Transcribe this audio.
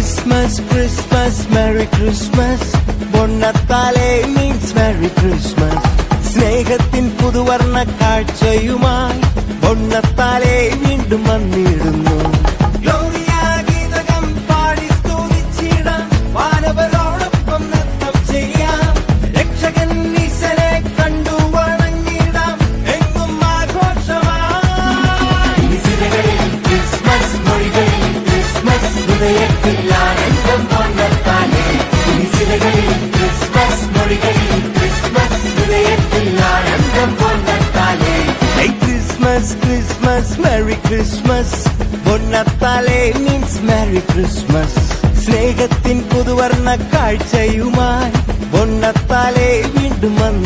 Christmas Christmas merry Christmas പൊണ്ണത്താലെ means merry Christmas സ്നേഹത്തിൻ പുതുവർണ്ണ കാഴ്ചയുമായി പൊണ്ണത്താലെ വീണ്ടും വന്നിടുന്നു ഗ്ലോറിയ ഗീതകം പാടി സ്തുതിച്ചിടാം വാനവരോടൊപ്പം നൃത്തം ചെയ്യാം രക്ഷകൻ ഈശനെ കണ്ടു വണങ്ങിടാം എങ്ങും ആഘോഷമായി ക്രിസ്മസ് മൊഴികളിൽ ക്രിസ്മസ് ഹൃദയത്തിൽ ആനന്ദം പൊന്നത്താനെ കുരിശിലകളിൽ ക്രിസ്മസ് മൊഴികളിൽ ക്രിസ്മസ് ഹൃദയത്തിൽ ആനന്ദം പൊന്നത്താനെ ക്രിസ്മസ് ക്രിസ്മസ് മെറി ക്രിസ്മസ് പൊന്നത്താലെ മീൻസ് മെറി ക്രിസ്മസ് സ്നേഹത്തിൻ പുതുവർണ്ണ കാഴ്ചയുമായി പൊന്നത്താലെ വീണ്ടും വന്നു